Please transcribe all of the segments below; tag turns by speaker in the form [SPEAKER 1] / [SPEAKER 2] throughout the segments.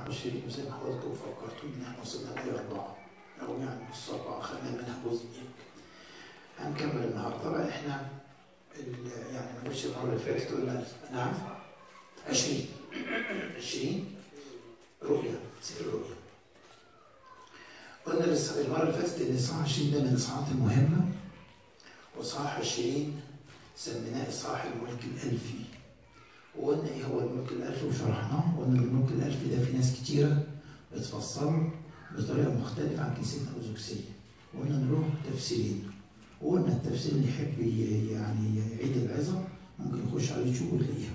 [SPEAKER 1] 21 وزي ما حضراتكم فكرتوني ان احنا وصلنا لايه اربعه او يعني نص اربعه خدنا منها جزء هنكمل النهارده بقى احنا ال- يعني ما نقولش المره اللي فاتت قلنا نعم 20 20 رؤيا سفر الرؤيا قلنا لس- المره اللي فاتت ان اصحاح 20 ده من الاصحاحات المهمه واصحاح 20 سميناه اصحاح الملك الالفي وقلنا ايه هو الملك الالفي وشرحناه وقلنا الملك الالفي ده في ناس كتيره بتفسره بطريقه مختلفه عن كنيستنا الارثوذكسيه وقلنا له تفسيرين وقلنا التفسير اللي يحب ي- يعني يعيد العظه ممكن يخش على اليوتيوب ويلاقيها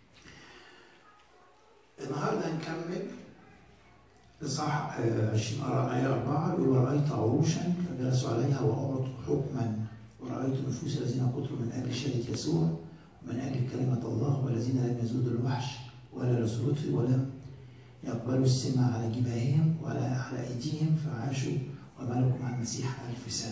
[SPEAKER 1] النهارده هنكمل إصحاح آه، 20 آية آية 4 يقول ورأيت عروشا فجلسوا عليها وأعطوا حكما ورأيت نفوس الذين قتلوا من أجل شهادة يسوع ومن أجل كلمة الله والذين لم يزودوا الوحش ولا لثلثه ولم يقبلوا السمع على جباههم ولا على أيديهم فعاشوا وملكوا مع المسيح ألف سنة.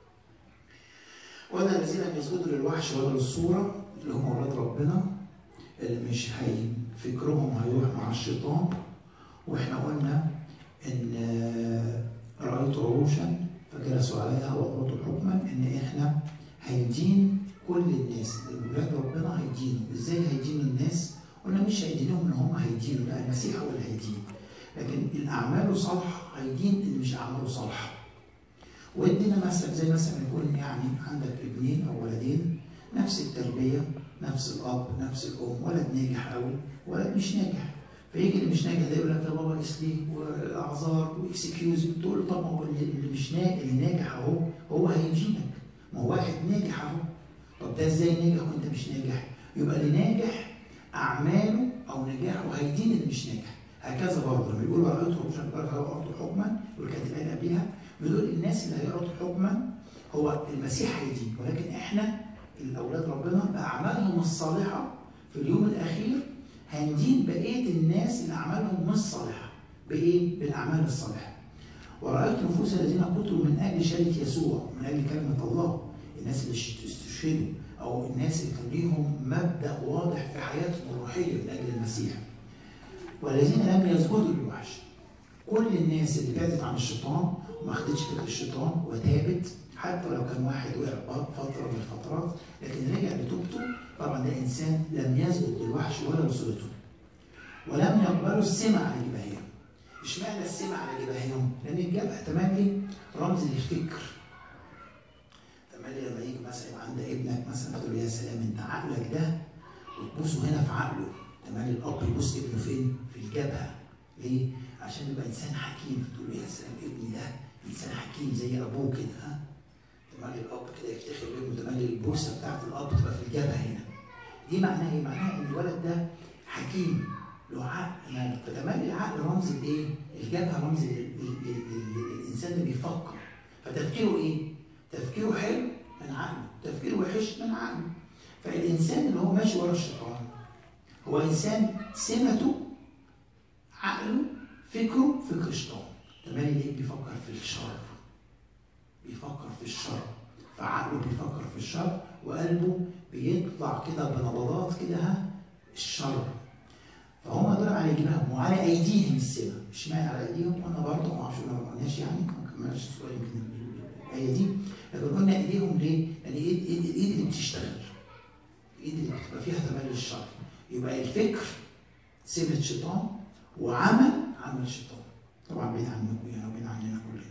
[SPEAKER 1] وأنا الذين لم يسجدوا للوحش ولا للصورة اللي هم أولاد ربنا اللي مش هي فكرهم هيروح مع الشيطان واحنا قلنا ان آه، رأيت عروشا فجلسوا عليها وأعطوا حكما ان احنا هندين كل الناس ولاد ربنا هيدينوا ازاي هيدينوا الناس قلنا مش هيدينهم ان هم هيدينوا لا المسيح هو اللي هيدين لكن الاعمال صالحه هيدين اللي مش اعماله صالحه وادينا مثل زي مثلا يكون يعني عندك ابنين او ولدين نفس التربيه نفس الاب نفس الام ولد ناجح قوي ولد مش ناجح فيجي اللي مش ناجح ده يقول لك يا بابا اسلي واعذار واكسكيوز تقول له طب ما هو اللي اللي مش ناجح اللي ناجح اهو هو هيجينك ما هو واحد ناجح اهو طب ده ازاي ناجح وانت مش ناجح؟ يبقى اللي ناجح اعماله او نجاحه هيدين اللي مش ناجح هكذا برضه لما يقول رأيت رشا بركة وأعطوا حكما والكاتبين قبلها بيقول الناس اللي هيعطوا حكما هو المسيح هيدين ولكن احنا الاولاد ربنا باعمالهم الصالحه في اليوم الاخير هندين بقيه الناس اللي اعمالهم مش صالحه بايه؟ بالاعمال الصالحه. ورأيت نفوس الذين قتلوا من اجل شهاده يسوع من اجل كلمه الله الناس اللي استشهدوا او الناس اللي كان ليهم مبدا واضح في حياتهم الروحيه من اجل المسيح. والذين لم يسجدوا للوحش. كل الناس اللي بعدت عن الشيطان وما خدتش فكر الشيطان وتابت حتى لو كان واحد وقع فتره من الفترات لكن رجع لتوبته طبعا ده انسان لم يسجد للوحش ولا لصورته. ولم يقبلوا السمع على جباههم. اشمعنى السمع على جباههم؟ لان الجبهه تملي رمز للفكر. تملي لما يجي مثلا يبقى عند ابنك مثلا تقول له يا سلام انت عقلك ده وتبوسه هنا في عقله. تملي الاب يبوس ابنه فين؟ في الجبهه. ليه؟ عشان يبقى انسان حكيم تقول له يا سلام ابني ده انسان حكيم زي ابوه كده ها؟ تملي الاب كده يفتخر بابنه تملي البوسه بتاعت الاب تبقى في الجبهه هنا. دي معناها ايه؟ معناها ان الولد ده حكيم له عقل يعني فتملي العقل رمز الايه؟ الجبهه رمز لل- لل- لل- للانسان اللي بيفكر فتفكيره ايه؟ تفكيره حلو من عقله، تفكيره وحش من عقله. فالانسان اللي هو ماشي ورا الشيطان هو انسان سمته عقله فكره فكر الشيطان. تملي ليه بيفكر في الشر. بيفكر في الشر. فعقله بيفكر في الشر وقلبه بيطلع كده بنبضات كده ها الشر فهم دول على جبههم وعلى ايديهم السمه اشمعنى على ايديهم قلنا برضه ما اعرفش ما قلناش يعني ما كملناش السؤال يمكن الايه دي لكن قلنا ايديهم ليه؟ لان ايد ايد الايد اللي بتشتغل الايد اللي بتبقى فيها تملي الشر يبقى الفكر سمة شيطان وعمل عمل شيطان طبعا بعيد عنكم يعني وبعيد عننا كلنا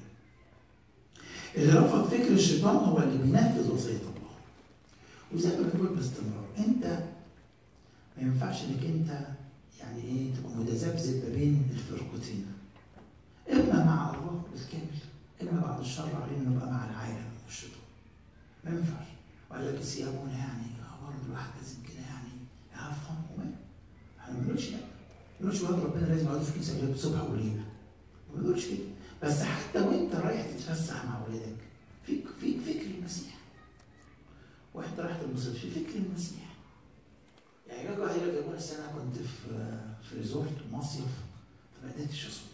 [SPEAKER 1] اللي رفض فكر الشيطان هو اللي بينفذ وصيه الله وزي ما بنقول باستمرار انت ما ينفعش انك انت يعني ايه تبقى متذبذب ما بين الفرقتين اما مع الله بالكامل اما بعد الشر علينا نبقى مع العالم والشيطان ما ينفعش وقال لك السيابون يعني آه برضه الواحد لازم كده يعني يفهم ومال احنا ما بنقولش لا ما بنقولش ولاد ربنا لازم يقعدوا في كنيسه الصبح وليل ما بنقولش كده بس حتى وانت رايح تتفسح مع ولادك في في فكر المسيح واحد رايح تنبسط في فكر المسيح يعني يجي واحد يقول لك يا ابونا السنه أنا كنت في في ريزورت مصيف فما قدرتش اصوم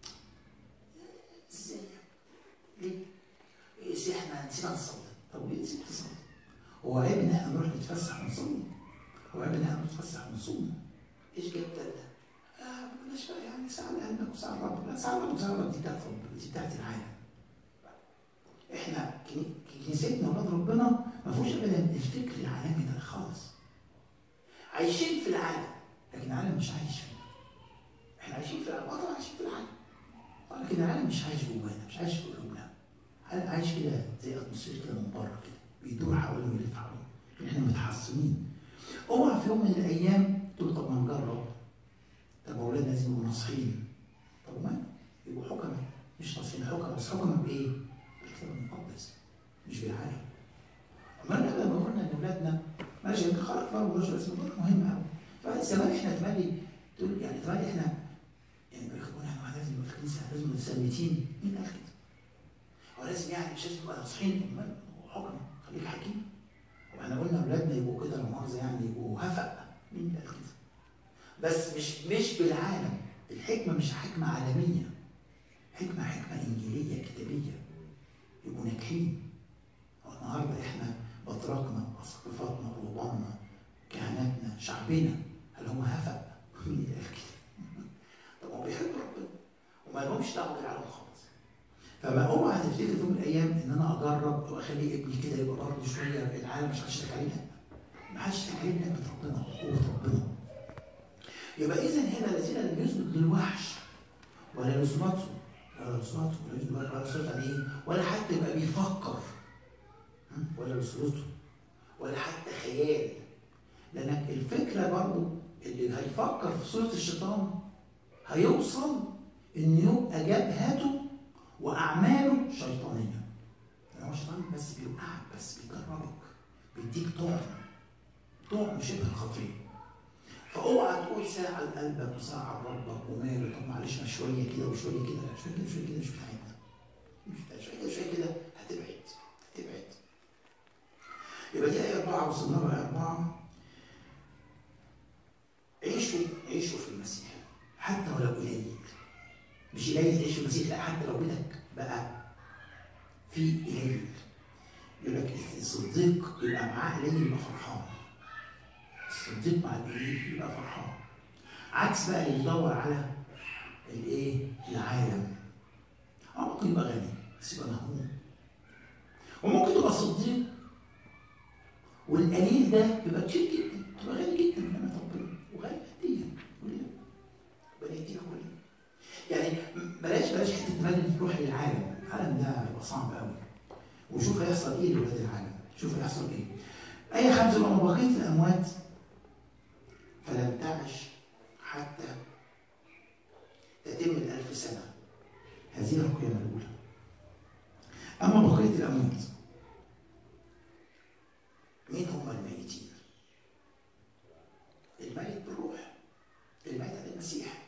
[SPEAKER 1] ازاي؟ ليه؟ إيه احنا نسينا نصلي طب ليه نسيت تصلي؟ هو عيب ان احنا نروح نتفسح ونصلي هو عيب ان احنا نروح نتفسح ونصوم ايش جاب ده؟ آه بلاش بقى يعني ساعة لقلبك وساعة لربك لا ساعة لربك وساعة لربك دي بتاعت ربنا دي بتاعت العالم احنا كني- كنيستنا ولاد ربنا ما فيهوش ابدا الفكر العالمي ده خالص عايشين في العالم لكن العالم مش عايش فينا احنا عايشين في العالم اه طبعا عايشين في العالم آه، لكن العالم مش عايش جوانا مش عايش في قلوبنا العالم عايش كده زي اتموسفير كده من بره كده بيدور حوالين ويلف حوالين احنا متحصنين اوعى في يوم من الايام تقول طب ما نجرب طب اولادنا لازم يبقوا ناصحين طب وما يبقوا حكماء مش ناصحين حكماء بس حكماء بايه؟ بالكتاب المقدس مش بالعالم امال احنا لما قلنا ان اولادنا ماشي انت خلق الله ورجل بس الموضوع مهم قوي بعد زمان احنا تملي تقول يعني تملي احنا يعني بيخبرنا احنا لازم نبقى في الكنيسه لازم نبقى متثبتين مين قال كده؟ هو لازم يعني مش لازم نبقى ناصحين امال هو حكماء خليك حكيم واحنا قلنا اولادنا يبقوا كده لا مؤاخذه يعني يبقوا هفأ مين قال كده؟ بس مش مش بالعالم الحكمه مش حكمه عالميه حكمه حكمه انجيليه كتابيه يبقوا ناجحين هو النهارده احنا بطرقنا اسقفاتنا رهباننا كهنتنا شعبنا هل هم هفأ؟ مين اللي قال كده؟ طب هم بيحبوا ربنا وما لهمش دعوه بالعالم خالص فما اوعى تفتكر في يوم من الايام ان انا اجرب او اخلي ابني كده يبقى برضه شويه العالم مش هشتكي عليه لا ما حدش يشتكي عليه نعمه ربنا وقوه ربنا يبقى اذا هنا الذين لم يثبت للوحش ولا لصمته ولا لصمته ولا يثبت ولا لصمته يعني ايه ولا حتى يبقى بيفكر م? ولا لصورته ولا حتى خيال لانك الفكره برضو اللي هيفكر في صوره الشيطان هيوصل ان يبقى جبهته واعماله شيطانيه يعني هو الشيطان بس بيوقعك بس بيجربك بيديك طعم طعم شبه الخطيه فاوعى تقول ساعه لقلبك وساعه لربك وماله طب معلش ما شويه كده وشويه كده لا شويه كده وشويه كده مش بتاعتنا مش بتاعتنا شويه كده وشويه كده هتبعد هتبعد يبقى دي آية أربعة وصلنا لها آية أربعة عيشوا عيشوا في المسيح حتى ولو قليل مش قليل تعيش في المسيح لا حتى لو بدك بقى في قليل يقول لك الصديق يبقى معاه قليل يبقى فرحان الصديق مع القليل يبقى فرحان عكس بقى اللي يدور على الايه العالم اه ممكن يبقى غني بس يبقى مهموم وممكن تبقى صديق والقليل ده يبقى كتير جدا تبقى غني جدا من نعمه ربنا وغني ماديا كلنا ربنا يدينا كلنا يعني بلاش بلاش حته تمنى تروح للعالم العالم ده هيبقى صعب قوي وشوف هيحصل ايه لولاد العالم شوف هيحصل ايه آية خمسة وما بقيت الأموات فلم تعش حتى تتم الألف سنة هذه القيامة الأولى أما بقية الأموات مين هم الميتين؟ الميت بالروح الميت على المسيح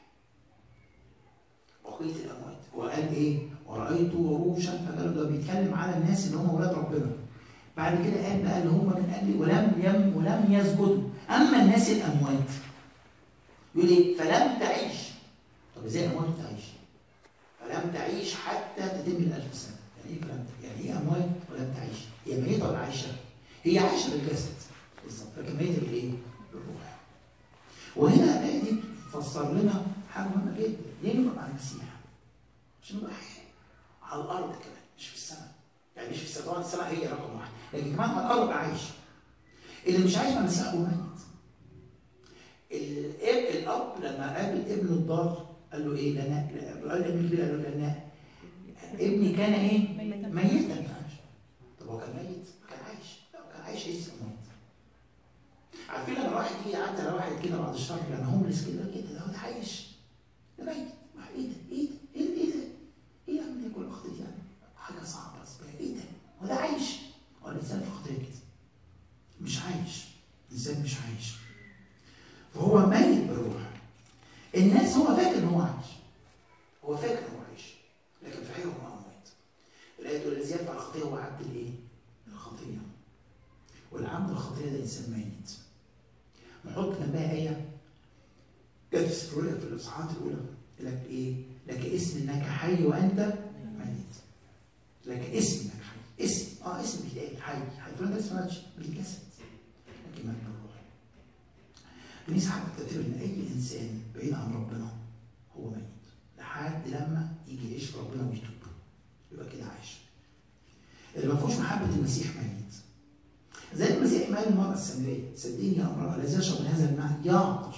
[SPEAKER 1] بقية الأموات وقال إيه؟ ورأيت وروشا فقال ده بيتكلم على الناس اللي هم أولاد ربنا بعد كده قال بقى اللي هم من أجل ولم يم ولم يسجدوا أما الناس الأموات يقول إيه؟ فلم تعيش طب إزاي الأموات تعيش؟ فلم تعيش حتى تتم الألف سنة يعني إيه فلم يعني إيه أموات ولم تعيش؟ هي ميتة ولا عايشة؟ هي عايشه بالجسد بالظبط لكن ميته بالايه؟ بالروح. وهنا الايه دي تفسر لنا حاجه مهمه جدا ليه نبقى مع المسيح؟ عشان نبقى حي على الارض كمان مش في السماء يعني مش في السماء طبعا السماء هي رقم واحد لكن كمان على الارض عايش اللي مش عايش مع المسيح هو ميت الاب الاب لما قابل ابن الضال قال له ايه لنا قال لابن الكبير قال له لنا ابني كان ايه؟ ميتا طب هو كان ميت؟ كان عايش لا كان عايش لسه موت عارفين لما واحد يجي يعدي على واحد كده بعد الشر لما هوملس كده كده ده هو ده عايش ده ميت ما ايه ده ايه ده ايه ده ايه ده ايه يا عم ده كل خطيه يعني حاجه صعبه بس ايه ده هو ده عايش هو الانسان في خطيه كده مش عايش الانسان مش عايش فهو ميت بالروح الناس هو فاكر ان هو عايش هو فاكر ان هو عايش لكن في حقيقه هو اموات الايه تقول الذي يفعل الخطيه هو عبد الايه؟ الخطيه والعبد الخطيه ده انسان ميت نحط جنبها ايه جت في سفر في الاصحاحات الاولى لك ايه؟ لك اسم انك حي وانت ميت لك اسم انك حي اسم اه اسم بيتقال حي حي فلان ده اسمه بالجسد لكن مات بالروح الكنيسه حابه تعتبر ان اي انسان بعيد عن ربنا لحد لما يجي يعيش في ربنا ويتوب يبقى كده عايش اللي ما فيهوش محبه المسيح ميت زي المسيح ما قال المرأة السامرية صدقني يا امرأة الذي يشرب من هذا الماء يعطش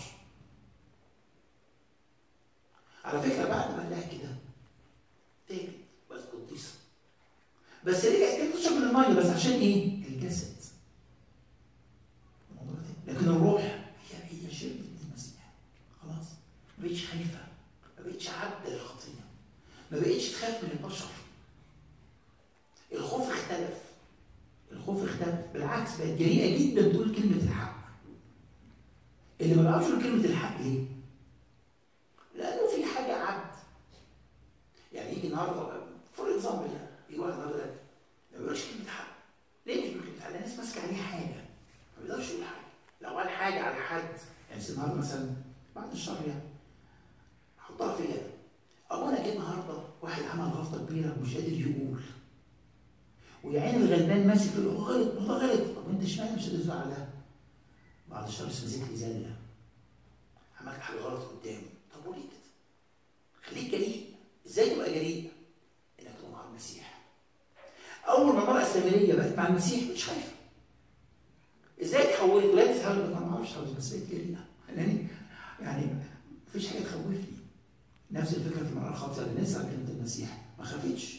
[SPEAKER 1] على فكرة بعد ما قال لها كده تاني بس قديسة بس رجعت تاني تشرب من المية بس عشان ايه؟ الجسد الموضوع ده. لكن الروح هي هي شربت من المسيح خلاص ما بقتش خايفة ما بقتش عبد للخطية ما بقتش تخاف من البشر الخوف اختلف الخوف اختلف بالعكس بقت جريئه جدا تقول كلمه الحق اللي ما بيعرفش يقول كلمه الحق ليه؟ لانه في حاجه عبد يعني يجي النهارده فور اكزامبل يجي واحد النهارده يقول لك ما بيقولش كلمه حق ليه مش بيقول كلمه حق؟ لان الناس ماسكه عليه حاجه ما بيقدرش يقول حاجه لو قال حاجه على حد يعني زي النهارده مثلا بعد الشر يعني حطها فيا ابونا جه النهارده واحد عمل غلطه كبيره ومش قادر يقول ويا عيني الغلبان ماسك يقول له غلط والله غلط طب وانت اشمعنى مش قادر تزعل عليها؟ بعد الشر مسك لي زله عملت حاجه غلط قدامه طب وليه كده؟ خليك جريء ازاي تبقى جريء؟ انك تبقى مع المسيح اول ما المراه السامريه بقت مع المسيح مش خايفه ازاي اتحولت ولا تتحول انا ما اعرفش اتحول بس بقيت جريئه يعني يعني مفيش حاجه تخوفني نفس الفكره في المراه الخاطئه اللي نسال كلمه المسيح ما خافتش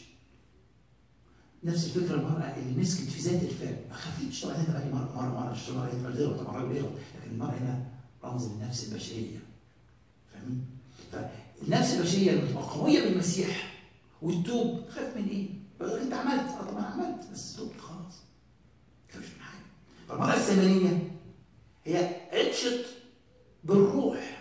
[SPEAKER 1] نفس الفكره المراه اللي مسكت في ذات الفعل ما خافتش طبعا انت بقى مرة مرة مرة عشان المرأة هي بتغلط طبعا الراجل بيغلط لكن المرأة هنا رمز للنفس البشرية فاهمين؟ فالنفس البشرية اللي بتبقى قوية بالمسيح وتتوب تخاف من ايه؟ بقول انت عملت اه طبعا عملت بس تبت خلاص ما تخافش من حاجة فالمرأة السامرية هي عطشت بالروح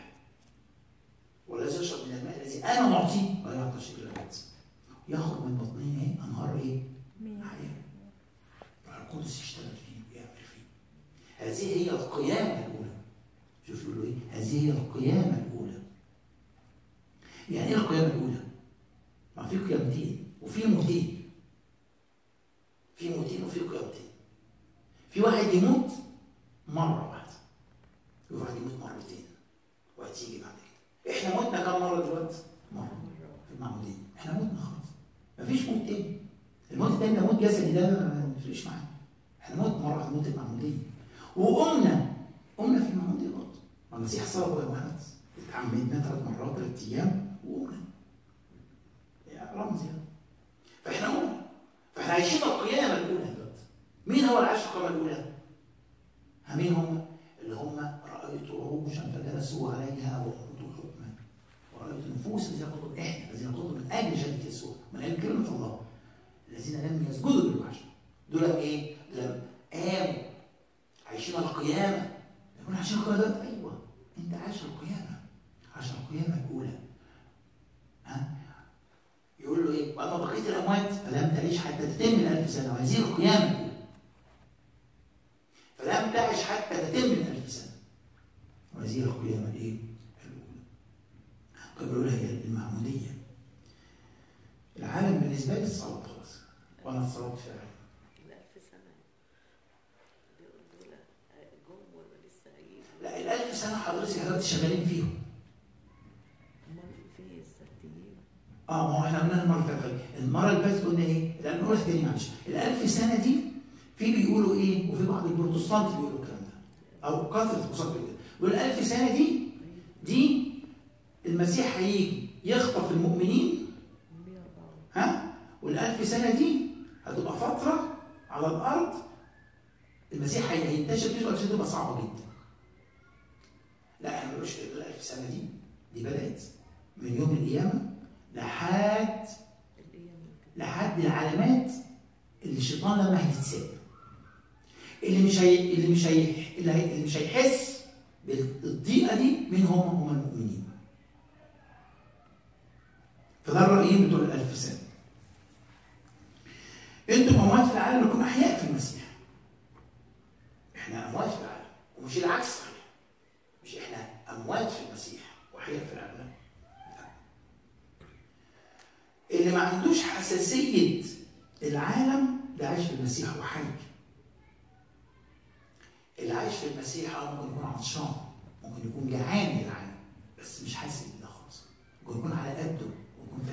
[SPEAKER 1] والذي يشرب من الماء الذي انا معطيه لا يعطش الا الابد يخرج من بطنه ايه؟ انهار ايه؟ حياه الروح القدس يشتغل فيه ويعمل فيه هذه هي القيامه الاولى شوف يقولوا ايه؟ هذه هي القيامه الاولى يعني ايه القيامه الاولى؟ ما في قيامتين وفي موتين في موتين وفي قيامتين في واحد يموت مره واحده في واحد يموت مرتين وهتيجي بعد كده احنا متنا كم مره دلوقتي؟ مره في المعمودين احنا متنا خلاص مفيش موت تاني الموت التاني ده موت جسدي ده ما يفرقش معانا احنا موت مره واحده موت المعموديه وقمنا قمنا في المعموديه برضه ما المسيح صلب يا محمد اتعمدنا ثلاث مرات ثلاث ايام وقمنا يا رمز يعني فاحنا قمنا فاحنا عايشين القيامه الاولى دلوقتي مين هو اللي عاش القيامه الاولى؟ ها مين هم؟ اللي هم رايت عروشا فجلسوا عليها وقضوا حكما ورأيت النفوس التي قضوا احنا الذين قضوا من اجل جنة يسوع من اجل كلمة الله الذين لم يسجدوا للوحش دول ايه؟ دول قاموا عايشين القيامة يقول عايشين القيامة ده ايوه انت عايش القيامة عايش القيامة الأولى ها؟ يقول له ايه؟ واما بقية الأموات فلم تعيش حتى تتم الألف سنة وهذه القيامة الأولى فلم تعش حتى تتم الألف سنة وهذه القيامة الايه؟ الأولى قبل الأولى هي المعمودية العالم بالنسبة لي اتصلب خلاص وأنا اتصلبت فعلا
[SPEAKER 2] الألف سنة دول دول جم ولا لسه هيجوا؟
[SPEAKER 1] لا الألف سنة حضرتك حضرتك شغالين فيهم
[SPEAKER 2] أمال في السبتيين؟
[SPEAKER 1] اه ما هو احنا قلنا المرة اللي فاتت المرة اللي فاتت قلنا ايه؟ لا نقولها تاني معلش الألف سنة دي في بيقولوا ايه؟ وفي بعض البروتستانت بيقولوا الكلام ده أو كثرة البروتستانت بيقولوا كده بيقول الألف سنة دي دي المسيح هيجي يخطف المؤمنين
[SPEAKER 2] 104
[SPEAKER 1] ها والألف سنة دي هتبقى فترة على الأرض المسيح هي- هينتشر فيه والألف سنة تبقى صعبة جدا. لا احنا ما بنقولش كده الألف سنة دي دي بدأت من يوم القيامة لحد
[SPEAKER 2] الأيام
[SPEAKER 1] لحد العلامات اللي الشيطان لما هيتساب. اللي مش هي اللي مش هي اللي, هي... اللي مش هيحس بالضيقة دي مين هم هم المؤمنين. فده الرأيين بتوع الألف سنة. انتم اموات في العالم لكم احياء في المسيح. احنا اموات في العالم ومش العكس صحيح. مش احنا اموات في المسيح واحياء في العالم. لا. اللي ما عندوش حساسية العالم ده عايش في المسيح وحي. اللي عايش في المسيح اه ممكن يكون عطشان ممكن يكون جعان للعالم بس مش حاسس بده خالص ممكن يكون على قده ممكن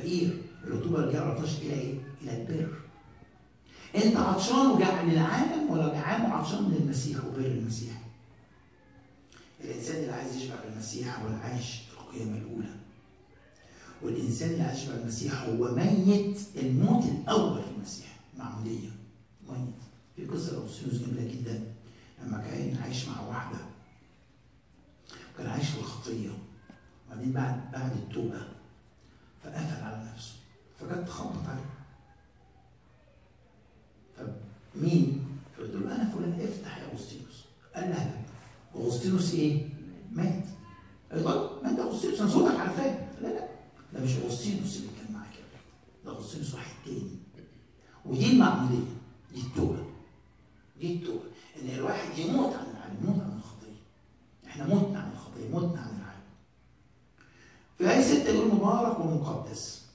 [SPEAKER 1] 13 الى ايه؟ الى البر انت عطشان وجعان للعالم ولا جعان وعطشان من المسيح وبر المسيح الانسان اللي عايز يشبع بالمسيح هو اللي عايش القيامه الاولى والانسان اللي عايش مع المسيح هو ميت الموت الاول في المسيح معموديه ميت في قصه اغسطينوس جميله جدا لما كان عايش مع واحده كان عايش في الخطيه وبعدين بعد بعد التوبه فقفل على نفسه فجت تخبط عليه فمين؟ فقلت له انا فلان افتح يا اغسطينوس قال لها لا اغسطينوس ايه؟ مات قال له ما انت اغسطينوس انا صوتك عارفاه لا لا ده مش اغسطينوس اللي كان معاك ده اغسطينوس واحد تاني ودي المعموديه دي التوبه دي التوبه ان الواحد يموت عن العالم يموت عن الخطيه احنا متنا عن الخطيه متنا عن العالم في آية ستة يقول مبارك ومقدس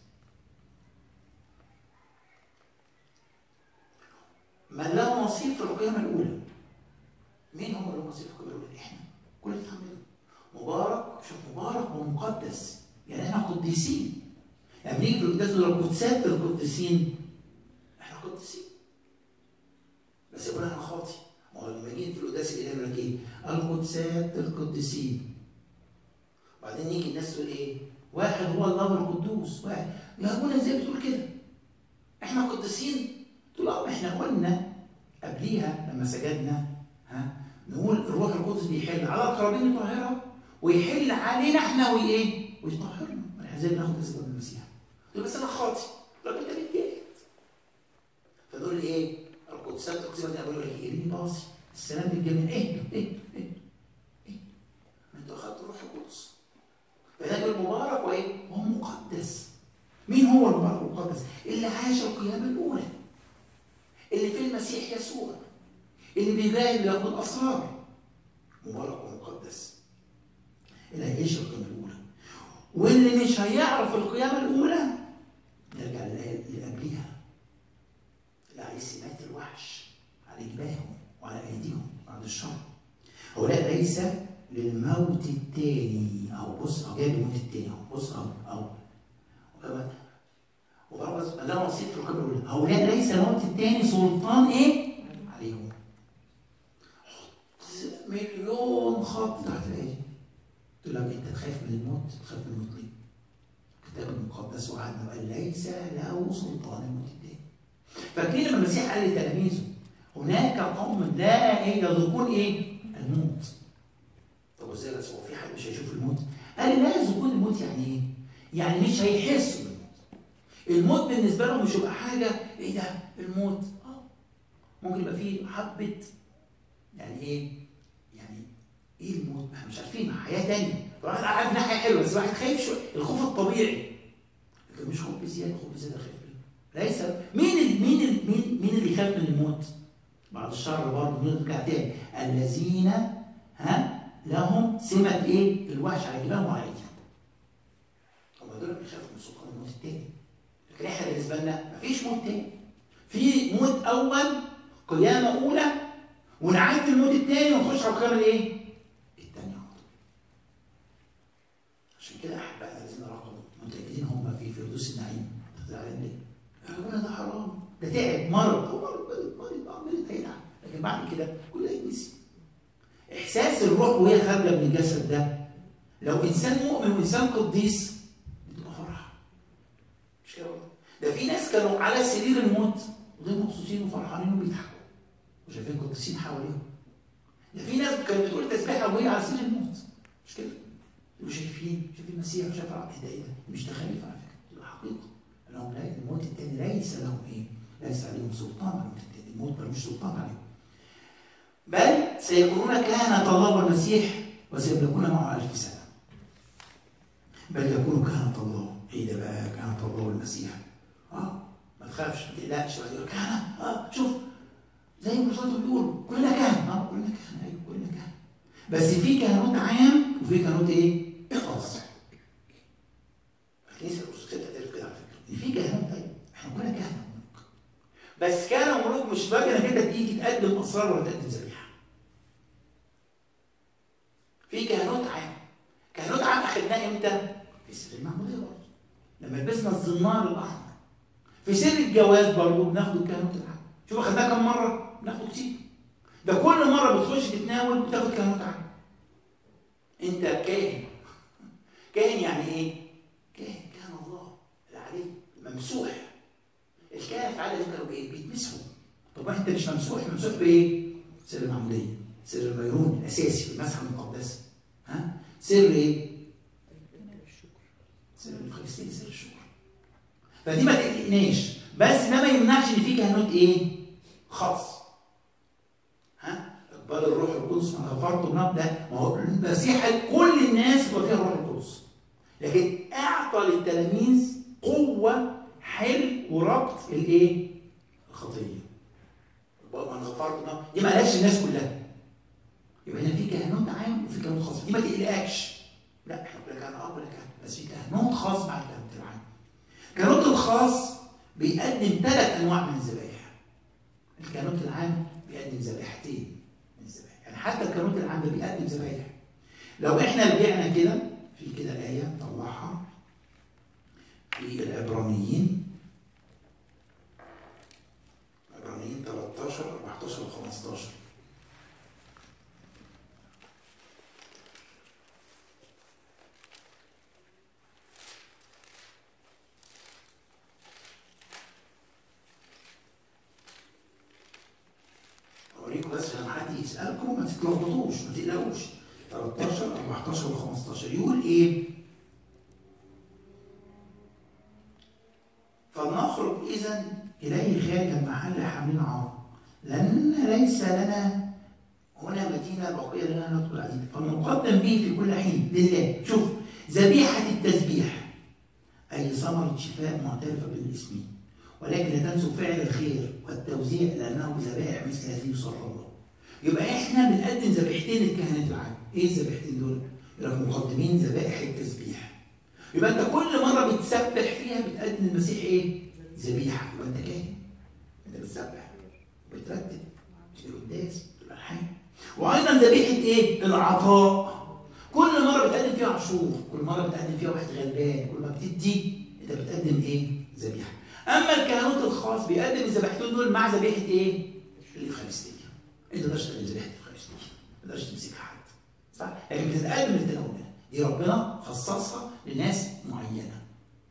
[SPEAKER 1] من له نصيب في القيامة الأولى مين هم له نصيب في القيامة الأولى؟ احنا كل اللي بنعمله مبارك شوف مبارك ومقدس يعني احنا قديسين يعني بنيجي في القداس نقول القدسات القديسين احنا قديسين بس يقول انا خاطي ما هو لما يجي في القداس الالهي يقول لك ايه؟ القدسات القديسين وبعدين يجي الناس تقول ايه؟ واحد هو الله القدوس واحد يا ابونا ازاي بتقول كده؟ احنا قديسين تقول اه احنا قلنا قبليها لما سجدنا ها نقول الروح القدس بيحل على القرابين يطهرها ويحل علينا احنا وايه؟ ويطهرنا ما احنا ازاي بناخد اسم المسيح؟ تقول بس انا خاطي طب انت بتجاهد فدول ايه؟ القدسات القدسات دي اقول لك ايه؟ ابني باصي السلام للجميع ايه ايه ايه ايه ما انتوا اخدتوا الروح القدس فده يقول مبارك وايه؟ وهو مقدس مين هو المبارك والمقدس؟ اللي عاش القيامه الاولى اللي في المسيح يسوع اللي بيجاهد لياخد اسرار مبارك ومقدس اللي هيعيش القيامه الاولى واللي مش هيعرف القيامه الاولى نرجع للايه اللي قبليها اللي عليه سمات الوحش على جباههم وعلى ايديهم بعد الشر هؤلاء ليس للموت التاني او بص او جايب الموت التاني اهو بص او او وكمان وبرضه ده وصيف في القبر الاولى هؤلاء ليس الموت التاني سلطان ايه؟ عليهم حط مليون خط تحت الايه تقول لك انت تخاف من الموت تخاف من الموت ليه؟ الكتاب المقدس وعدنا قال ليس له سلطان الموت التاني فاكرين لما المسيح قال لتلاميذه هناك قوم لا ايه يذوقون ايه؟ الموت طب ازاي بس هو في حد مش هيشوف الموت؟ قال لا يذوقون الموت يعني ايه؟ يعني مش هيحسوا بالموت الموت بالنسبه لهم مش هيبقى حاجه ايه ده الموت اه ممكن يبقى فيه حبه يعني ايه يعني ايه الموت احنا مش عارفين حياه تانية الواحد عارف انها حياه حلوه بس الواحد خايف شويه الخوف الطبيعي لكن مش خوف بزياده خوف بزياده خايف ليه ليس مين ال مين ال مين مين اللي يخاف من الموت بعد الشر برضه نرجع تاني الذين ها لهم سمة ايه الوحش على جبالهم وعلى ايديهم هم دول بيخافوا من سلطان الموت التاني لكن احنا بالنسبه لنا مفيش موت تاني في موت اول قيامه اولى ونعدي الموت التاني ونخش على القيامه الايه؟ التانيه على طول. عشان كده احبائنا الذين رقبوا متاكدين هم في فردوس النعيم زعلان ليه؟ يا ربنا ده حرام ده تعب مرض هو مرض مرض مرض اه مرض هيتعب لكن بعد كده كل ده يتنسي احساس الروح وهي خارجه من الجسد ده لو انسان مؤمن وانسان قديس بتبقى فرحه مش كده والله؟ ده في ناس كانوا على سرير الموت وغير مبسوطين وفرحانين وبيضحكوا وشايفين قديسين حواليهم ده في ناس كانت بتقول تسبيحه وهي على سرير الموت مش كده؟ يقولوا شايفين شايفين المسيح وشايف العبد ده ايه ده؟ مش تخلف على فكره دي حقيقه انهم لا الموت الثاني ليس لهم ايه؟ ليس عليهم سلطان على الموت الثاني الموت ملوش سلطان عليهم بل سيكونون كهنة الله والمسيح وسيملكون معه ألف سنة بل يكون كهنة الله ايه ده بقى كهنة الله والمسيح اه ما تخافش ما تقلقش واحد يقول كهنة اه شوف زي ما الرسول بيقول كلنا كهنة اه كلنا كهنة ايوه كلنا كهنة بس في كهنوت عام وفي كهنوت ايه؟ خاص الكنيسة الأرثوذكسية بتعترف كده على فكرة إن في كهنوت ايوه احنا كلنا كهنة وملوك بس كهنة وملوك مش باجي انك انت تيجي تقدم اسرار ولا تقدم ذبيحة في كهنوت عام كهنوت عام اخدناه امتى؟ في سر المعمودية برضه لما لبسنا الزنار الاحمر في سر الجواز برضه بناخد الكهنوت العام شوف اخدناه كم مره بناخده كتير ده كل مره بتخش تتناول بتاخد كهنوت عام انت كاهن كاهن يعني ايه كاهن كاهن الله العلي ممسوح الكاهن في العاده دي كانوا ايه بيتمسحوا طب انت مش ممسوح ممسوح بايه سر المعموديه سر الميرون الاساسي في المسحه المقدسه ها سر ايه سر الفلسطيني سر الشكر فدي ما تقلقناش بس ده ما يمنعش ان في كهنوت ايه خاص ها اقبال الروح القدس ما غفرت بناب ده ما هو المسيح كل الناس يبقى فيها الروح القدس لكن اعطى للتلاميذ قوه حل وربط الايه الخطيه يبقى ما غفرت بناب دي ما قالش الناس كلها يبقى هنا في كهنوت عام وفي كهنوت خاص دي ما تقلقكش لا احنا كلنا كان اب ولا كان بس في كهنوت خاص مع الكهنوت العام الكهنوت الخاص بيقدم ثلاث انواع من الذبائح الكهنوت العام بيقدم ذبيحتين من الذبائح يعني حتى الكهنوت العام ده بيقدم ذبائح لو احنا رجعنا كده في كده ايه نطلعها في العبرانيين عبرانيين 13 14 و 15 اوريكم بس لما حد يسالكم ما تتلخبطوش ما تقلقوش 13 14 و 15 يقول ايه؟ فلنخرج اذا اليه خارج المحل حاملين عار لان ليس لنا هنا مدينه باقيه لنا ندخل عليها فنقدم به في كل حين لله شوف ذبيحه التسبيح اي ثمره شفاء معترفه بالاسم ولكن لا تنسوا فعل الخير والتوزيع لانه ذبائح مثل هذه يصر الله. يبقى احنا بنقدم ذبيحتين للكهنة العام، ايه الذبيحتين دول؟ يبقى مقدمين ذبائح التسبيح. يبقى انت كل مره بتسبح فيها بتقدم المسيح ايه؟ ذبيحه، يبقى انت كاهن. انت بتسبح بترتب القداس الالحان. وايضا ذبيحه ايه؟ العطاء. كل مره بتقدم فيها عشور، كل مره بتقدم فيها واحد غلبان، كل ما بتدي انت بتقدم ايه؟ ذبيحه. اما الكهنوت الخاص بيقدم الذبيحتين دول مع ذبيحه ايه؟ الافخارستيه. انت ما تقدرش تقدم ذبيحه الافخارستيه. ما تقدرش تمسكها حد. صح؟ لكن بتتقدم للتناول دي ربنا خصصها لناس معينه.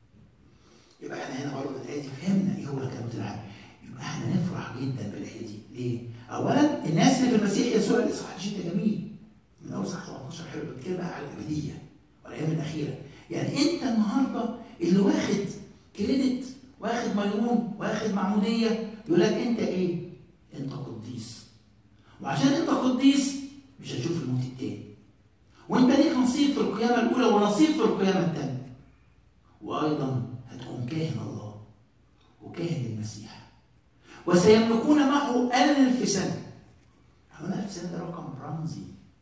[SPEAKER 1] يبقى احنا هنا برضه الايه دي فهمنا ايه هو الكهنوت العام. يبقى احنا نفرح جدا بالايه دي، ليه؟ اولا الناس اللي في المسيح يسوع الاصحاح الشيء ده جميل. من اول صح 17 حلو بتكلم بقى على الابديه والايام الاخيره. يعني انت النهارده اللي واخد كريدت واخد ميمون واخد معمودية يقول لك انت ايه انت قديس وعشان انت قديس مش هتشوف الموت التاني وانت ليك نصيب في القيامة الأولى ونصيب في القيامة الثانية وأيضا هتكون كاهن الله وكاهن المسيح وسيملكون معه ألف سنة هنا ألف سنة ده رقم رمزي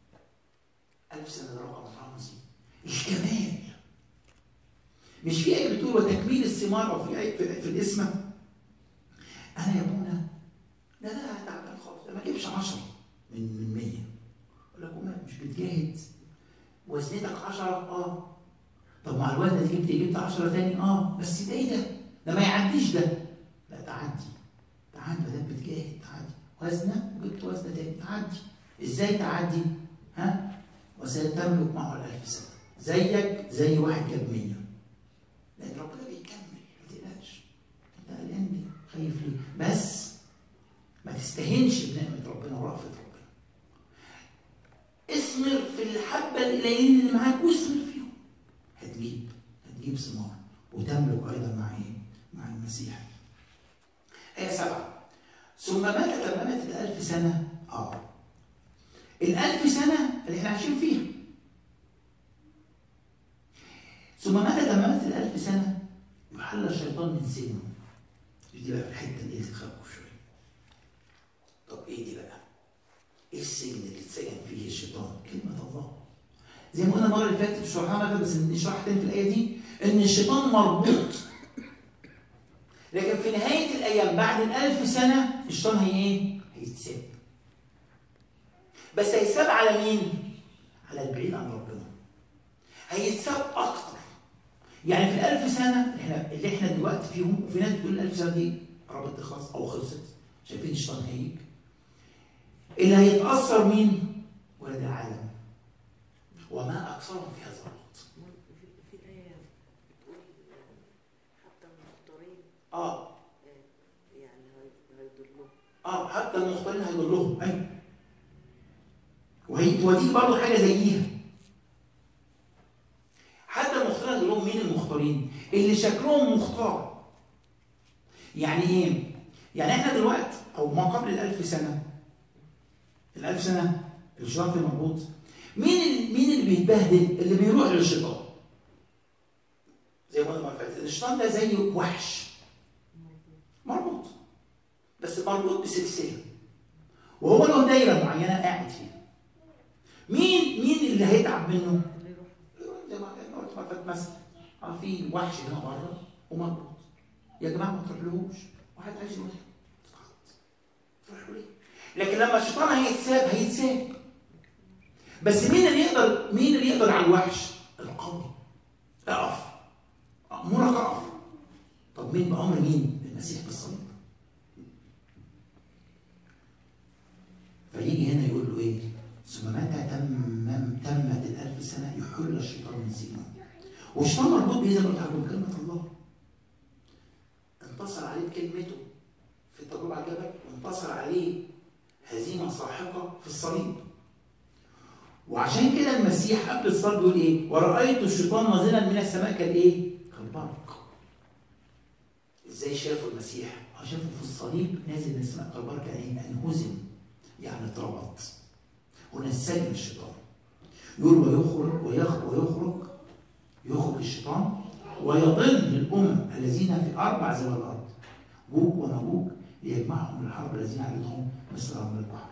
[SPEAKER 1] ألف سنة ده رقم رمزي الكمال مش في آية بتقول وتكميل الثمار أو في آية في, في الاسم أنا يا ابونا لا لا تعبان خالص ما اجيبش 10 من من 100 أقول لك ومال مش بتجاهد وزنتك 10 اه طب مع الوزنه دي جبت جبت 10 تاني اه بس ده ايه ده؟ ده ما يعديش ده لا تعدي تعدي ما دام بتجاهد تعدي وزنه وجبت وزنه تاني تعدي ازاي تعدي؟ ها؟ وستملك معه الألف سنة زيك زي واحد جاب 100 لأن ربنا بيكمل ما تقلقش أنت قلقان ليه؟ خايف ليه؟ بس ما تستهينش بنعمة ربنا ورأفة ربنا اثمر في الحبة القليلين اللي معاك واثمر فيهم هتجيب هتجيب ثمار وتملك أيضا مع إيه؟ مع المسيح آية سبعة ثم متى تممت الألف سنة؟ آه الألف سنة اللي احنا عايشين فيها ثم متى تممت الألف سنة يحل الشيطان من سجنه دي بقى الحتة اللي تخافوا شوية طب ايه دي بقى؟ ايه السجن اللي اتسجن فيه الشيطان؟ كلمة الله زي ما قلنا المرة اللي فاتت في شرحها بس نشرح تاني في الآية دي إن الشيطان مربوط لكن في نهاية الأيام بعد الألف سنة الشيطان هي إيه؟ هيتساب بس هيتساب على مين؟ على البعيد عن ربنا هيتساب أكتر يعني في الألف سنة احنا اللي احنا دلوقتي فيهم وفي ناس بتقول الألف سنة دي قربت تخلص أو خلصت شايفين الشيطان هيجي اللي هيتأثر مين؟ ولد العالم وما أكثرهم في هذا الوقت
[SPEAKER 2] في في الآية بتقول حتى المختارين
[SPEAKER 1] اه
[SPEAKER 2] آه، يعني هي- هيضلوهم
[SPEAKER 1] اه حتى المختارين هيضلهم ايوه وهي ودي برضه حاجه زيها حتى المختارين هيضلهم مين المختارين؟ اللي شكلهم مختار يعني ايه؟ يعني احنا دلوقتي او ما قبل الألف سنه الألف سنه الشيطان في مربوط مين ال- مين اللي بيتبهدل؟ اللي بيروح للشيطان زي ما قلنا المره اللي فاتت الشيطان ده زي وحش مربوط بس مربوط بسلسله وهو له دايره معينه قاعد فيها مين مين اللي هيتعب منه؟
[SPEAKER 2] اللي يروح
[SPEAKER 1] زي ما زي ما قلت مرة فاتت مثلا اه في وحش هنا بره ومربوط يا جماعه ما تروحلهوش واحد عايز يروح تروحوا ليه؟ لكن لما الشيطان هيتساب هيتساب بس مين اللي يقدر مين اللي يقدر على الوحش؟ القوي اقف امرك اقف طب مين بامر مين؟ المسيح بالصليب فيجي هنا يقول له ايه؟ ثم متى تمم تمت الألف سنة يحل الشيطان من سيناء. والشيطان مربوط بإيه زي ما قلت لكم بكلمة الله. انتصر عليه بكلمته في التجربة على الجبل وانتصر عليه هزيمة ساحقة في الصليب. وعشان كده المسيح قبل الصليب بيقول ايه؟ ورأيت الشيطان نازلا من السماء كالايه؟ كالبرق. ازاي شافوا المسيح؟ هو شافه في الصليب نازل من السماء كالبرق يعني ايه؟ انهزم يعني اتربط. هنا السجن الشيطان يقول ويخرج ويخرج ويخرج يخرج الشيطان ويضل الامم الذين في اربع زوال الارض جوج ومجوج ليجمعهم للحرب الذين عليهم مثل رمل البحر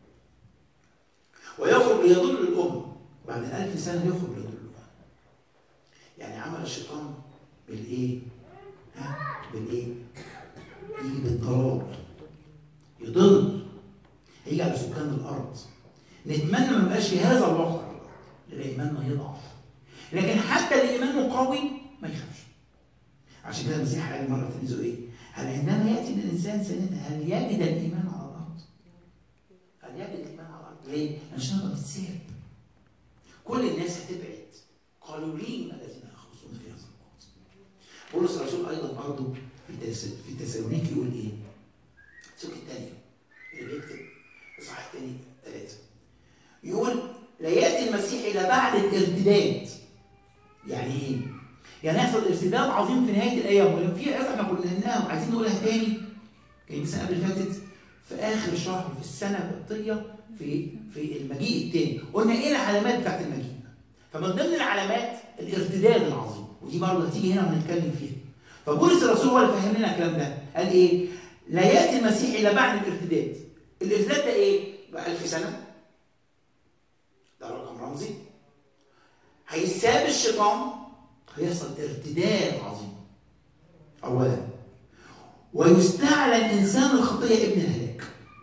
[SPEAKER 1] ويخرج ليضل الامم بعد ألف سنه يخرج ليضل الامم يعني عمل الشيطان بالايه؟ ها؟ بالايه؟ يجي بالضلال يضل هيجي على سكان الارض نتمنى ما يبقاش في هذا الوقت على الارض لان ايماننا يضعف لكن حتى اللي ايمانه قوي ما يخافش عشان كده المسيح قال مره تلميذه ايه؟ هل عندما ياتي الانسان سنة هل يجد الايمان على الارض؟ هل يجد الايمان على الارض؟ ليه؟ عشان نبقى بتساب كل الناس هتبعد قليلين الذين يخلصون في هذا الوقت بولس الرسول ايضا برضه في تس- في تسالونيك يقول ايه؟ السوق الثانيه اللي بيكتب اصحاح الثاني ثلاثه يقول لا ياتي المسيح الا بعد الارتداد يعني ايه؟ يعني يحصل ارتداد عظيم في نهايه الايام ولو في ايات احنا كنا قلناها وعايزين نقولها تاني كان السنه اللي فاتت في اخر شهر في السنه القبطيه في في المجيء الثاني قلنا ايه العلامات بتاعت المجيء؟ فمن ضمن العلامات الارتداد العظيم ودي برضه هتيجي هنا وهنتكلم فيها فبولس الرسول هو اللي فهم لنا الكلام ده قال ايه؟ لا ياتي المسيح الا بعد الارتداد الارتداد ده ايه؟ بقى 1000 سنه ده رقم رمزي هيساب الشيطان هيحصل ارتداد عظيم اولا ويستعلن انسان الخطيه ابن الهلاك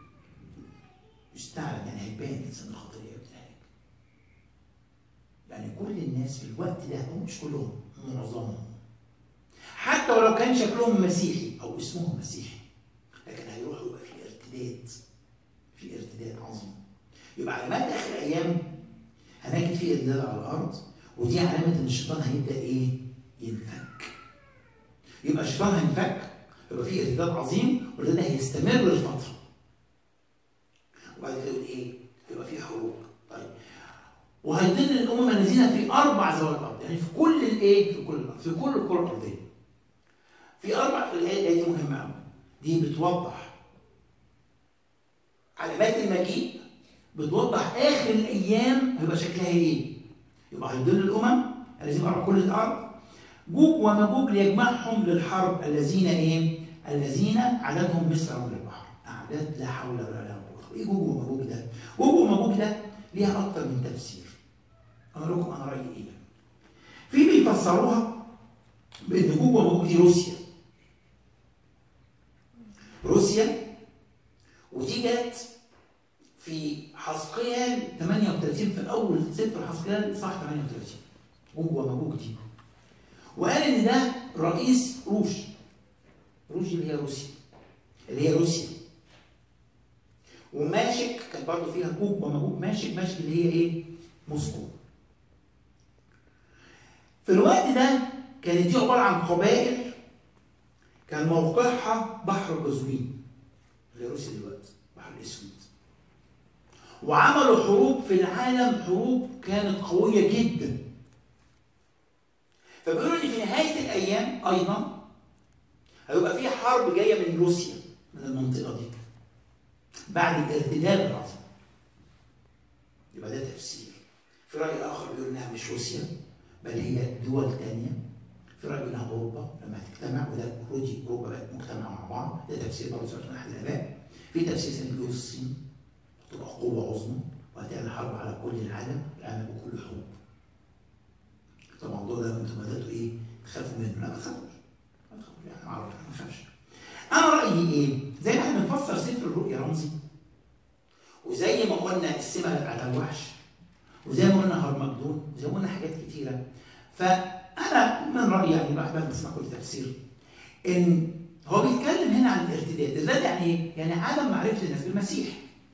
[SPEAKER 1] يستعلن يعني هيبان انسان الخطيه ابن الهلاك يعني كل الناس في الوقت ده هم مش كلهم معظمهم حتى ولو كان شكلهم مسيحي او اسمهم مسيحي لكن هيروحوا يبقى في ارتداد في ارتداد عظيم يبقى علامات اخر الايام هنجد في ارتداد على الارض ودي علامه ان الشيطان هيبدا ايه؟ ينفك. يبقى الشيطان هينفك يبقى في ارتداد عظيم والارتداد هيستمر لفتره. وبعد كده يقول ايه؟ هيبقى في حروب. طيب وهيضل الامم الذين في اربع زوال الارض يعني في كل الايه؟ في كل الارض في كل الكره الارضيه. في اربع الايه دي مهمه قوي. دي بتوضح علامات المجيء بتوضح اخر الايام هيبقى شكلها ايه؟ يبقى هيضل الامم الذين على كل الارض جوج ومجوج ليجمعهم للحرب الذين ايه؟ الذين عددهم مثل رمل البحر اعداد لا حول ولا قوه ايه جوج ومجوج ده؟ جوج ومجوج ده ليها اكتر من تفسير انا اقول لكم انا رايي ايه؟ في بيفسروها بان جوج ومجوج دي روسيا روسيا ودي جت في حسقيال 38 في اول سفر حسقيال صح 38 جوج ومجوج دي وقال ان ده رئيس روش روش اللي هي روسيا اللي هي روسيا وماشك كان برضه فيها جوج ومجوج ماشك ماشك اللي هي ايه؟ موسكو في الوقت ده كانت دي عباره عن قبائل كان موقعها بحر القزوين اللي هي روسيا دلوقتي بحر الاسود وعملوا حروب في العالم حروب كانت قويه جدا فبيقولوا ان في نهايه الايام ايضا هيبقى في حرب جايه من روسيا من المنطقه دي بعد الارتداد العظيم يبقى ده تفسير في راي اخر بيقول انها مش روسيا بل هي دول تانية في راي انها اوروبا لما هتجتمع وده اوريدي اوروبا بقت مجتمعه مع بعض ده تفسير برضه سمعت من احد الاباء في تفسير ثاني بيقول الصين تبقى قوه عظمى وهتعمل حرب على كل العالم العالم بكل حروب طبعا الموضوع ده انتم بداتوا ايه تخافوا منه لا ما تخافوش ما تخافوش يعني معروف ما تخافش انا رايي ايه زي ما احنا بنفسر سفر الرؤيا رمزي وزي ما قلنا السمه على الوحش وزي ما قلنا هرمجدون وزي ما قلنا حاجات كتيره فانا من رايي يعني الواحد بعد ما يسمع كل تفسير ان هو بيتكلم هنا عن الارتداد، الارتداد يعني ايه؟ يعني عدم معرفه الناس بالمسيح.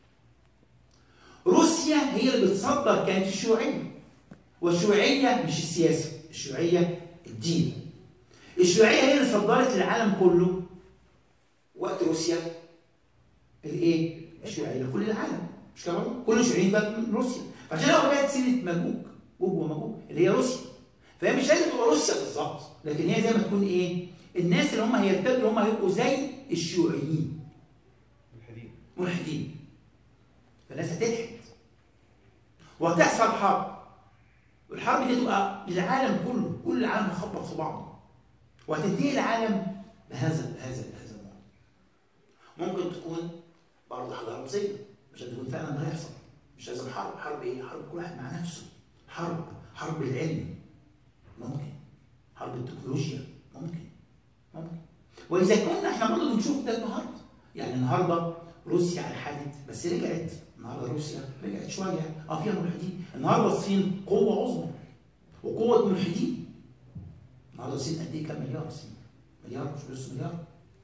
[SPEAKER 1] روسيا هي اللي بتصدر كانت الشيوعيه. والشيوعيه مش السياسه، الشيوعيه الدين. الشيوعيه هي اللي صدرت للعالم كله وقت روسيا الايه؟ الشيوعيه لكل العالم مش كده برضه؟ كل الشيوعيين بقى من روسيا فعشان لو جت سيره مجوج جوج ومجوج اللي هي روسيا فهي مش لازم تبقى روسيا بالظبط لكن هي زي ما تكون ايه؟ الناس اللي هم هيرتدوا هم هيبقوا زي الشيوعيين
[SPEAKER 3] الحديد
[SPEAKER 1] ملحدين فالناس هتلحد وهتحصل حرب والحرب دي تبقى للعالم كله كل العالم هيخبط في بعضه وهتنتهي العالم بهذا بهذا بهذا الموضوع ممكن تكون برضه حاجه رمزيه مش هتكون فعلا ده هيحصل مش لازم حرب حرب ايه حرب كل واحد مع نفسه حرب حرب العلم ممكن حرب التكنولوجيا ممكن ممكن واذا كنا احنا برضه بنشوف ده النهارده يعني النهارده روسيا الحدت بس رجعت النهارده روسيا رجعت شويه اه فيها ملحدين النهارده الصين قوه عظمى وقوه ملحدين النهارده الصين قد ايه كام مليار الصين مليار مش نص مليار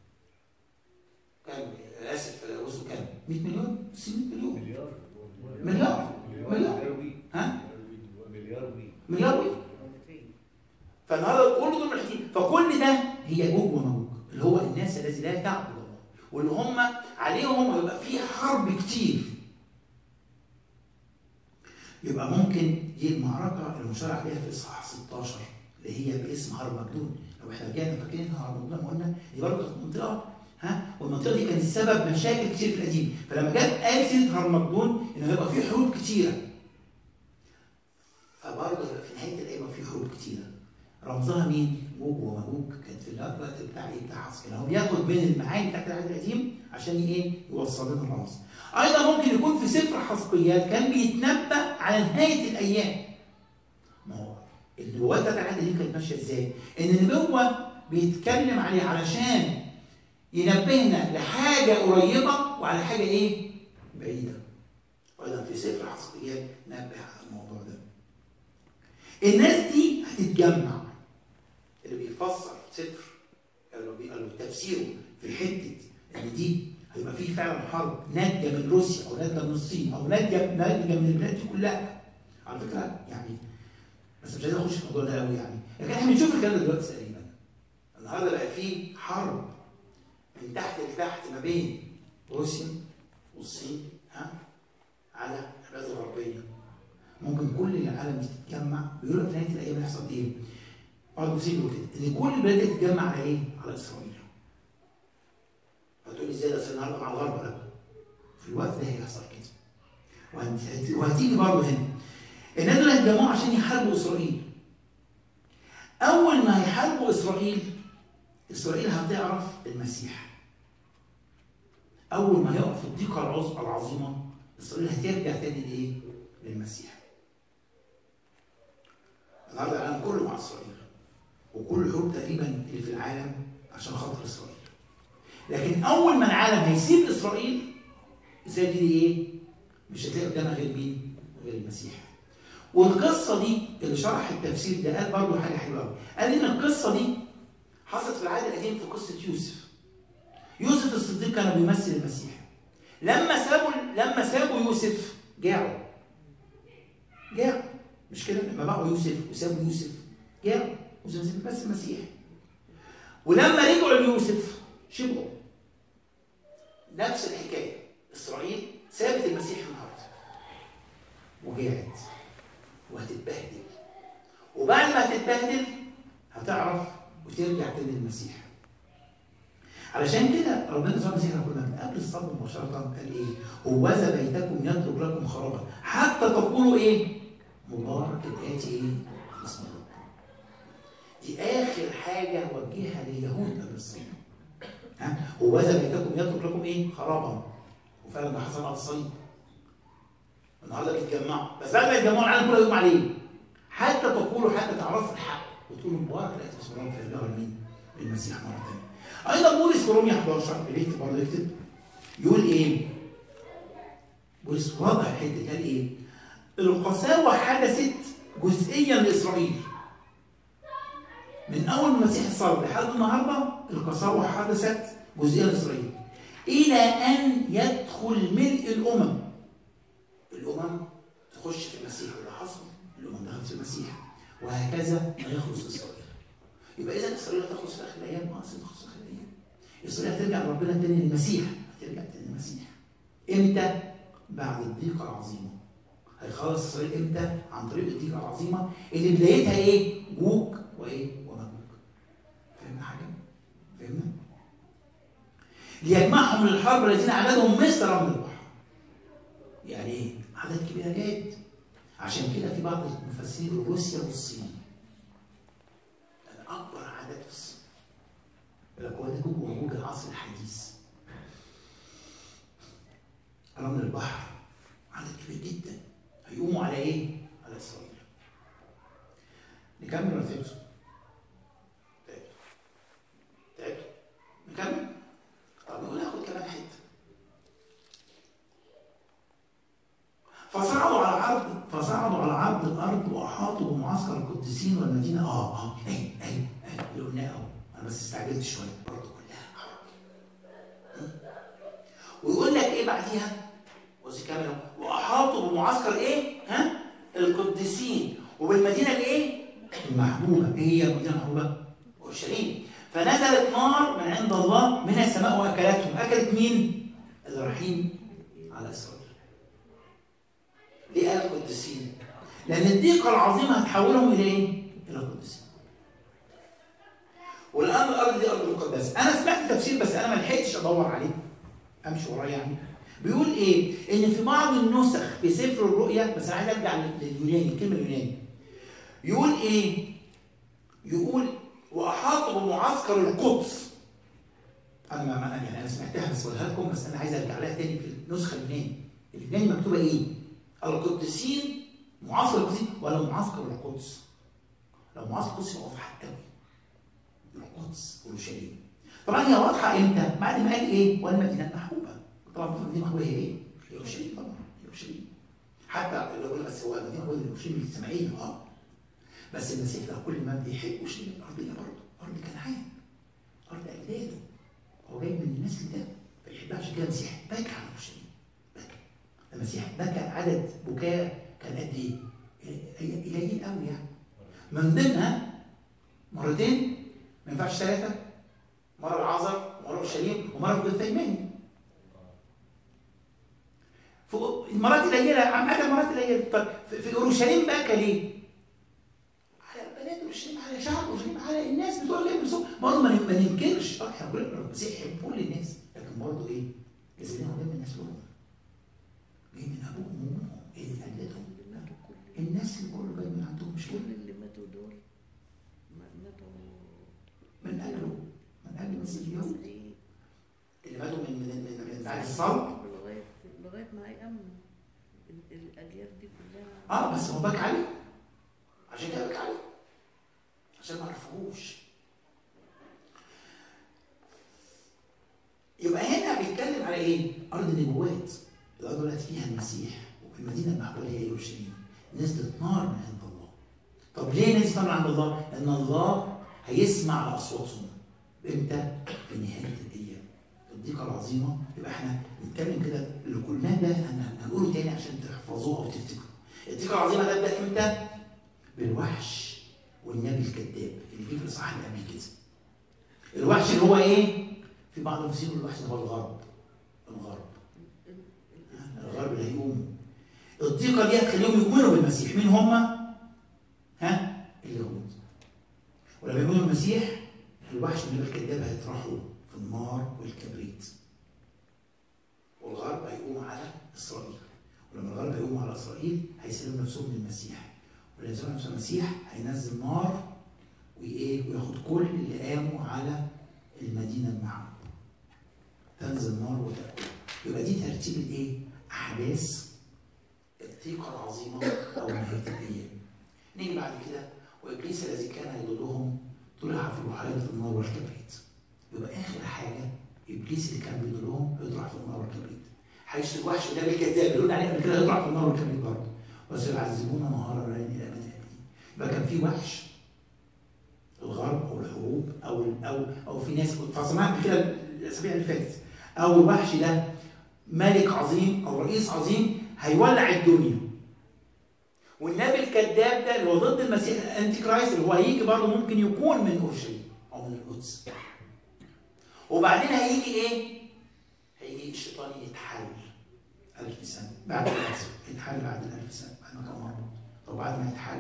[SPEAKER 1] كام اسف وصلوا كام 100 مليون 60 مليون
[SPEAKER 3] مليار
[SPEAKER 1] مليار. مليار.
[SPEAKER 3] مليار وي
[SPEAKER 1] ها
[SPEAKER 3] مليار وي
[SPEAKER 1] مليار وي فالنهارده كل دول ملحدين فكل ده هي جوج ومجوج اللي هو الناس الذي لا تعبد الله واللي هم عليهم هيبقى في حرب كتير يبقى ممكن دي المعركه المشار عليها في اصحاح 16 اللي هي باسم حرب مجدون لو احنا رجعنا فاكرين حرب مجدون قلنا دي برضه كانت منطقه ها والمنطقه دي كانت سبب مشاكل كتير في القديم فلما جت قال سيره حرب مجدون ان هيبقى في حروب كتيره فبرضه في نهايه الايام في حروب كتيره رمزها مين؟ جوج ومجوج كانت في الوقت بتاع ايه بتاع حسكن هو بياخد من المعاني بتاعت العهد القديم عشان ايه؟ يوصل لنا الرمز. ايضا ممكن يكون في سفر حسقيال كان بيتنبأ على نهايه الايام. ما هو النبوات بتاعت العهد القديم كانت ماشيه ازاي؟ ان النبوه بيتكلم عليه علشان ينبهنا لحاجه قريبه وعلى حاجه ايه؟ بعيده. ايضا في سفر حسقيال نبه على الموضوع ده. الناس دي هتتجمع اللي بيفسر سفر قالوا بي- قالوا تفسيره في حته ان دي هيبقى فيه فعلا حرب ناتجه من روسيا او ناتجه من الصين او ناتجه ناتجه من البلاد دي كلها على فكره يعني بس مش عايز اخش في الموضوع ده قوي يعني لكن احنا بنشوف الكلام ده دلوقتي تقريبا النهارده بقى فيه حرب من تحت لتحت ما بين روسيا والصين ها على البلاد الغربيه ممكن كل العالم دي تتجمع بيقولوا في نهايه الايام هيحصل ايه؟ بعض المفسرين بيقولوا كده ان كل البلاد دي تتجمع على ايه؟ على اسرائيل. هتقول ازاي ده أصل النهارده مع الغرب لا في الوقت ده هيحصل كده. وهت- وهتيجي برضه هنا. الناس دول هيتجمعوا عشان يحاربوا اسرائيل. اول ما هيحاربوا اسرائيل اسرائيل هتعرف المسيح. اول ما يقف الضيقه العظ- العظيمه اسرائيل هترجع تاني لايه؟ للمسيح. النهارده العالم كله مع اسرائيل وكل الحروب تقريبا اللي في العالم عشان خاطر اسرائيل لكن اول ما العالم هيسيب اسرائيل اسرائيل دي ايه؟ مش هتلاقي قدامها غير مين؟ غير المسيح والقصه دي اللي شرح التفسير ده قال برضه حاجه حلوه قوي قال ان القصه دي حصلت في العهد القديم في قصه يوسف يوسف الصديق كان بيمثل المسيح لما سابوا لما سابوا يوسف جاعوا جاعوا مش كده لما باعوا يوسف وسابوا يوسف جاعوا يوسف بيمثل المسيح ولما رجعوا ليوسف شبعوا نفس الحكايه اسرائيل سابت المسيح النهارده وجاعت وهتتبهدل وبعد ما هتتبهدل هتعرف وترجع تاني للمسيح علشان كده ربنا سبحانه وتعالى كنا من قبل الصلاه مباشره قال ايه؟ هوذا بيتكم يترك لكم خرابا حتى تقولوا ايه؟ مبارك الاتي ايه؟ باسم الرب. دي اخر حاجه وجهها لليهود قبل الصلاه. ها؟ هوذا بيتكم يترك لكم ايه؟ خرابا. وفعلا ده حصل على الصليب. النهارده بيتجمعوا بس بعد ما يتجمعوا العالم كله يقوم عليه. حتى تقولوا حتى تعرفوا الحق وتقولوا مبارك الاتي باسم الرب فيرجعوا لمين؟ للمسيح مره ثانيه. ايضا بولس في رومية 11 بيكتب برضه يكتب يقول ايه؟ بولس واضح الحته دي، قال ايه؟ القساوه حدثت جزئيا لاسرائيل. من اول ما المسيح اتصلب لحد النهارده القساوه حدثت جزئيا لاسرائيل. الى ان يدخل ملء الامم. الامم تخش في المسيح ولا حصل؟ الامم دخلت في المسيح. وهكذا ما يخلص اسرائيل. يبقى اذا اسرائيل هتخلص في اخر الايام اه تخلص في اخر الايام اسرائيل هترجع لربنا تاني للمسيح هترجع تاني للمسيح امتى؟ بعد الضيقه العظيمه هيخلص اسرائيل امتى؟ عن طريق الضيقه العظيمه اللي بدايتها ايه؟ جوج وايه؟ ومجوج فهمنا حاجه؟ فهمنا؟ ليجمعهم للحرب الذين عددهم مثل رمل البحر يعني ايه؟ عدد كبير جدا عشان كده في بعض المفسرين روسيا والصين اكبر عدد في الصين يقول لك هو ده جوج وموجود العصر الحديث رمل البحر عدد كبير جدا هيقوموا على ايه؟ على اسرائيل نكمل ولا تعبتوا؟ تعبتوا تعبتوا نكمل؟ طب نقول ناخد كمان حته فصعدوا على عرض فصعدوا على عرض الارض واحاطوا بمعسكر القديسين والمدينه اه اه اي اي اي اللي قلناه اهو انا بس استعجلت شويه برضه كلها عرض ويقول لك ايه بعديها بص كامل اهو واحاطوا بمعسكر ايه؟ ها؟ القديسين وبالمدينه الايه؟ المحبوبه ايه هي المدينه المحبوبه؟ اورشليم فنزلت نار من عند الله من السماء واكلتهم اكلت مين؟ اللي رايحين على اسرائيل ليه قال القديسين؟ لأن الضيقة العظيمة هتحولهم إلى إيه؟ إلى القديسين. والآن الأرض دي أرض مقدسة، أنا سمعت تفسير بس أنا ما لحقتش أدور عليه. أمشي وراه يعني. بيقول إيه؟ إن في بعض النسخ في سفر الرؤيا بس أنا عايز أرجع لليوناني، الكلمة اليوناني. يقول إيه؟ يقول وأحاطوا بمعسكر القدس. أنا ما ما- يعني أنا سمعتها بس بقولها لكم بس أنا عايز أرجع لها تاني في النسخة اليوناني. اليوناني مكتوبة إيه؟ القديسين معسكر القديسين ولا معسكر القدس لو معسكر القدس يبقى واضحه قوي القدس اورشليم طبعا هي واضحه امتى؟ بعد ما قال ايه؟ والمدينه المحبوبه طبعا المدينه المحبوبه هي ايه؟ هي اورشليم طبعا هي اورشليم حتى لو قلنا بس هو المدينه المحبوبه اورشليم السمعيه اه بس المسيح له كل ما بيحب اورشليم الارضيه برضه ارض كنعان ارض اجداده هو جاي من النسل ده فيحبها عشان كده المسيح بكى على اورشليم بكى المسيح بكى عدد بكاء كان قد ايه؟ قليل قوي يعني من ضمنها مرتين ما ينفعش ثلاثه مره العذر ومره اورشليم ومره في الثيماني فوق المرات قليله عم قال مرات قليله طب في في اورشليم بكى ليه؟ على بنات اورشليم على شعب اورشليم على الناس بتوع اللي بيصوم برضه ما ما ننكرش اه احنا كلنا المسيح يحب كل الناس لكن برضه ايه؟ لازم ناخد بالنا من الناس كلهم جاي من ابوهم وامهم ايه اللي قلتهم
[SPEAKER 2] اللي ماتوا كل
[SPEAKER 1] الناس اللي كله جاي من عندهم مش كده
[SPEAKER 2] كل اللي ماتوا دول ما- ماتوا
[SPEAKER 1] من اجله من اجل مسيح اليهود
[SPEAKER 2] مسيحيين.
[SPEAKER 1] اللي ماتوا من من من, من بعد الصلب
[SPEAKER 2] لغايه لغايه ما هيأمنوا ال- الاجيال دي كلها
[SPEAKER 1] اه بس هو بكى عليه عشان كده بكى عليه عشان ما عرفوش يبقى هنا بيتكلم على ايه؟ ارض النبوات الارض اللي فيها المسيح والمدينه المحبوبه هي اورشليم نزلت نار من عند الله طب ليه نزلت نار من عند الله؟ لأن الله هيسمع لأصواتهم امتى؟ في نهاية الأيام الضيقة العظيمة يبقى احنا نتكلم كده اللي قلناه ده هن- هنقوله تاني عشان تحفظوه أو تفتكروا الضيقة العظيمة ده تبدأ امتى؟ بالوحش والنبي الكذاب اللي جه في الإصحاح اللي قبل كده الوحش اللي هو ايه؟ في بعض المفسرين يقول الوحش ده هو الغرب الغرب الغرب اللي هيقوموا الضيقه دي هتخليهم يؤمنوا بالمسيح مين هم؟ ها؟ اليهود ولما يؤمنوا بالمسيح الوحش والنبي الكذاب هيطرحوا في النار والكبريت والغرب هيقوم على اسرائيل ولما الغرب هيقوم على اسرائيل هيسلموا نفسهم للمسيح ولما يسلموا نفسهم للمسيح هينزل نار وايه وياخد كل اللي قاموا على المدينه معه تنزل نار وتاكل يبقى دي ترتيب الايه؟ احداث الضيقه العظيمه او نهايه الايام. نيجي بعد كده وابليس الذي كان يضلهم طلع في بحيره النار والكبريت. يبقى اخر حاجه ابليس اللي كان بيضلهم يطلع في النار والكبريت. حيث الوحش ده بالكذاب اللي قلنا عليه قبل كده يطلع في النار والكبريت برضه. وسيعذبون نهارا وليلا الى ابد الابدين. يبقى كان في وحش الغرب او الحروب او او او في ناس كنت فصلناها قبل كده الاسابيع اللي فاتت او الوحش ده ملك عظيم او رئيس عظيم هيولع الدنيا والنبي الكذاب ده اللي هو ضد المسيح الانتي كرايست اللي هو هيجي برضه ممكن يكون من اورشليم او من القدس وبعدين هيجي ايه؟ هيجي الشيطان يتحل ألف سنة بعد الألف يتحل بعد الألف سنة بعد ما كان مربوط طب بعد ما يتحل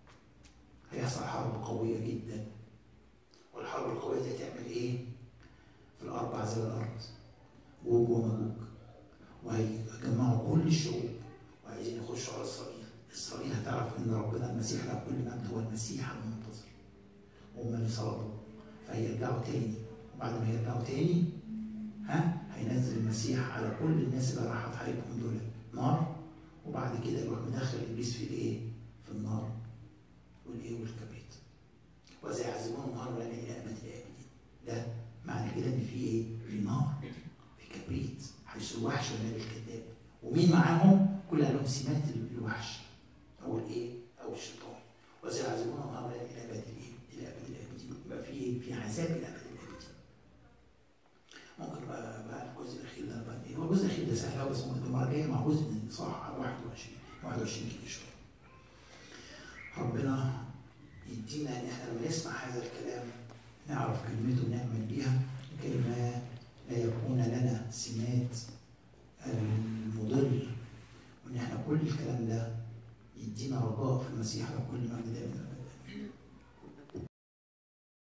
[SPEAKER 1] هيحصل حرب قوية جدا والحرب القوية دي هتعمل ايه؟ في الأربع زي الأرض جوج ومجوج وهيجمعوا كل الشعوب وعايزين يخشوا على إسرائيل إسرائيل هتعرف إن ربنا المسيح له كل مجد هو المسيح المنتظر هم اللي صلبوا فهيرجعوا تاني وبعد ما يرجعوا تاني ها هينزل المسيح على كل الناس اللي راح تحاربهم دول نار وبعد كده يروح مدخل ابليس في الايه؟ في النار والايه والكبريت وسيعذبون النار ولا الى ابد الابدين ده معنى كده ان في ايه؟ في نار في كبريت حيث الوحش والنبي الكذاب ومين معاهم؟ كل لهم سمات الوحش او الايه؟ او الشيطان وسيعذبون النار ولا الى ابد الايه؟ الى ابد الابدين يبقى في ايه؟ في عذاب الى ابد الابدين ممكن بقى بقى الجزء الاخير ده بقى ايه؟ هو الجزء الاخير ده سهل قوي بس ممكن المره الجايه مع جزء من صح 21 21 كده شويه ربنا يدينا ان احنا لما نسمع هذا الكلام نعرف كلمته ونعمل بيها لكي ما لا يكون لنا سمات المضل وان احنا كل الكلام ده يدينا رجاء في المسيح وكل مجد دائما